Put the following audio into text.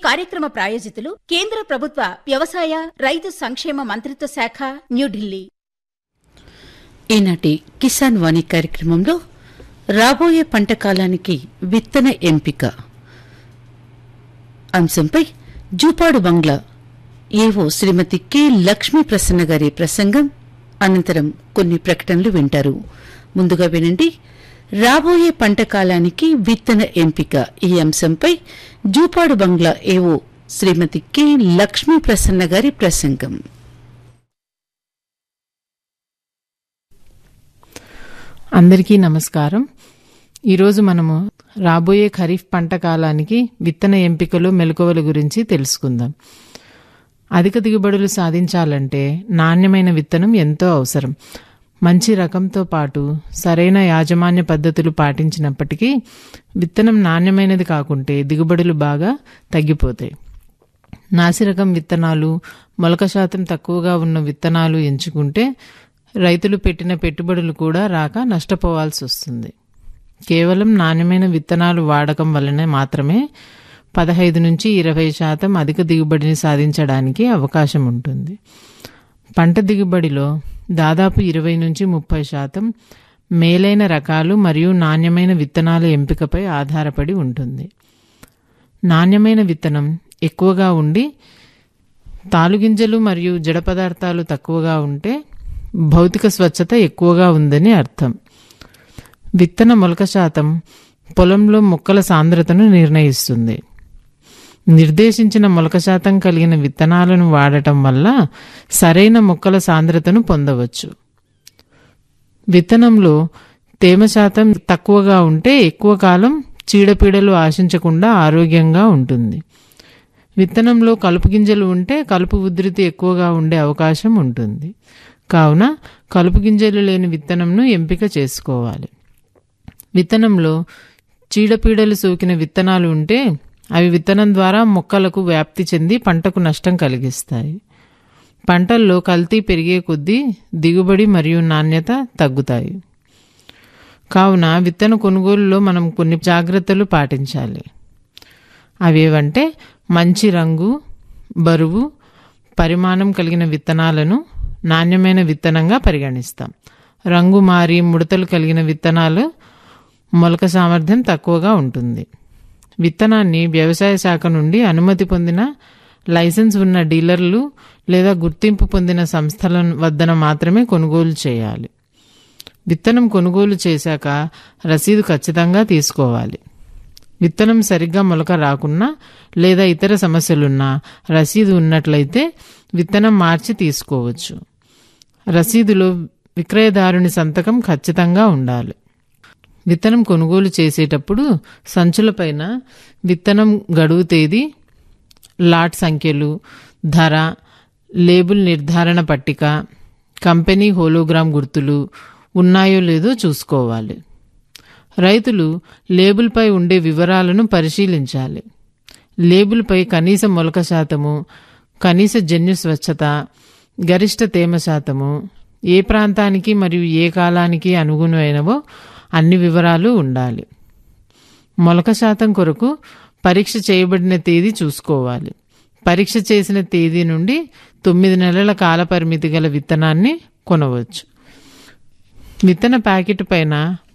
కార్యక్రమ ప్రాయోజితులు కేంద్ర ప్రభుత్వ వ్యవసాయ రైతు సంక్షేమ మంత్రిత్వ శాఖ న్యూఢిల్లీ ఈనాటి కిసాన్ వాణి కార్యక్రమంలో రాబోయే పంట కాలానికి విత్తన ఎంపిక అంశంపై జూపాడు బంగ్లా ఏవో శ్రీమతి కె లక్ష్మీ ప్రసన్న గారి ప్రసంగం అనంతరం కొన్ని ప్రకటనలు వింటారు ముందుగా వినండి రాబోయే పంట కాలానికి విత్తన ఎంపిక ఈ అంశంపై జూపాడు బంగ్లా ఏవో శ్రీమతి కె లక్ష్మీ ప్రసన్న గారి ప్రసంగం అందరికీ నమస్కారం ఈరోజు మనము రాబోయే ఖరీఫ్ పంట కాలానికి విత్తన ఎంపికలు మెలకువల గురించి తెలుసుకుందాం అధిక దిగుబడులు సాధించాలంటే నాణ్యమైన విత్తనం ఎంతో అవసరం మంచి రకంతో పాటు సరైన యాజమాన్య పద్ధతులు పాటించినప్పటికీ విత్తనం నాణ్యమైనది కాకుంటే దిగుబడులు బాగా తగ్గిపోతాయి నాసిరకం విత్తనాలు మొలక శాతం తక్కువగా ఉన్న విత్తనాలు ఎంచుకుంటే రైతులు పెట్టిన పెట్టుబడులు కూడా రాక నష్టపోవాల్సి వస్తుంది కేవలం నాణ్యమైన విత్తనాలు వాడకం వలన మాత్రమే పదహైదు నుంచి ఇరవై శాతం అధిక దిగుబడిని సాధించడానికి అవకాశం ఉంటుంది పంట దిగుబడిలో దాదాపు ఇరవై నుంచి ముప్పై శాతం మేలైన రకాలు మరియు నాణ్యమైన విత్తనాల ఎంపికపై ఆధారపడి ఉంటుంది నాణ్యమైన విత్తనం ఎక్కువగా ఉండి తాలుగింజలు మరియు జడ పదార్థాలు తక్కువగా ఉంటే భౌతిక స్వచ్ఛత ఎక్కువగా ఉందని అర్థం విత్తన మొలక శాతం పొలంలో మొక్కల సాంద్రతను నిర్ణయిస్తుంది నిర్దేశించిన మొలక శాతం కలిగిన విత్తనాలను వాడటం వల్ల సరైన మొక్కల సాంద్రతను పొందవచ్చు విత్తనంలో తేమ శాతం తక్కువగా ఉంటే ఎక్కువ కాలం చీడపీడలు ఆశించకుండా ఆరోగ్యంగా ఉంటుంది విత్తనంలో కలుపు గింజలు ఉంటే కలుపు ఉధృతి ఎక్కువగా ఉండే అవకాశం ఉంటుంది కావున కలుపు గింజలు లేని విత్తనంను ఎంపిక చేసుకోవాలి విత్తనంలో చీడపీడలు సోకిన విత్తనాలు ఉంటే అవి విత్తనం ద్వారా మొక్కలకు వ్యాప్తి చెంది పంటకు నష్టం కలిగిస్తాయి పంటల్లో కల్తీ పెరిగే కొద్దీ దిగుబడి మరియు నాణ్యత తగ్గుతాయి కావున విత్తన కొనుగోలులో మనం కొన్ని జాగ్రత్తలు పాటించాలి అవేవంటే మంచి రంగు బరువు పరిమాణం కలిగిన విత్తనాలను నాణ్యమైన విత్తనంగా పరిగణిస్తాం రంగు మారి ముడతలు కలిగిన విత్తనాలు మొలక సామర్థ్యం తక్కువగా ఉంటుంది విత్తనాన్ని వ్యవసాయ శాఖ నుండి అనుమతి పొందిన లైసెన్స్ ఉన్న డీలర్లు లేదా గుర్తింపు పొందిన సంస్థల వద్దన మాత్రమే కొనుగోలు చేయాలి విత్తనం కొనుగోలు చేశాక రసీదు ఖచ్చితంగా తీసుకోవాలి విత్తనం సరిగ్గా మొలక రాకున్నా లేదా ఇతర సమస్యలున్నా రసీదు ఉన్నట్లయితే విత్తనం మార్చి తీసుకోవచ్చు రసీదులో విక్రయదారుని సంతకం ఖచ్చితంగా ఉండాలి విత్తనం కొనుగోలు చేసేటప్పుడు సంచులపైన విత్తనం గడువు తేదీ లాట్ సంఖ్యలు ధర లేబుల్ నిర్ధారణ పట్టిక కంపెనీ హోలోగ్రామ్ గుర్తులు ఉన్నాయో లేదో చూసుకోవాలి రైతులు లేబుల్పై ఉండే వివరాలను పరిశీలించాలి లేబుల్పై కనీస మొలక శాతము కనీస జన్యు స్వచ్ఛత గరిష్ట తేమ శాతము ఏ ప్రాంతానికి మరియు ఏ కాలానికి అనుగుణమైనవో అన్ని వివరాలు ఉండాలి మొలక శాతం కొరకు పరీక్ష చేయబడిన తేదీ చూసుకోవాలి పరీక్ష చేసిన తేదీ నుండి తొమ్మిది నెలల కాల పరిమితి గల విత్తనాన్ని కొనవచ్చు విత్తన ప్యాకెట్ పైన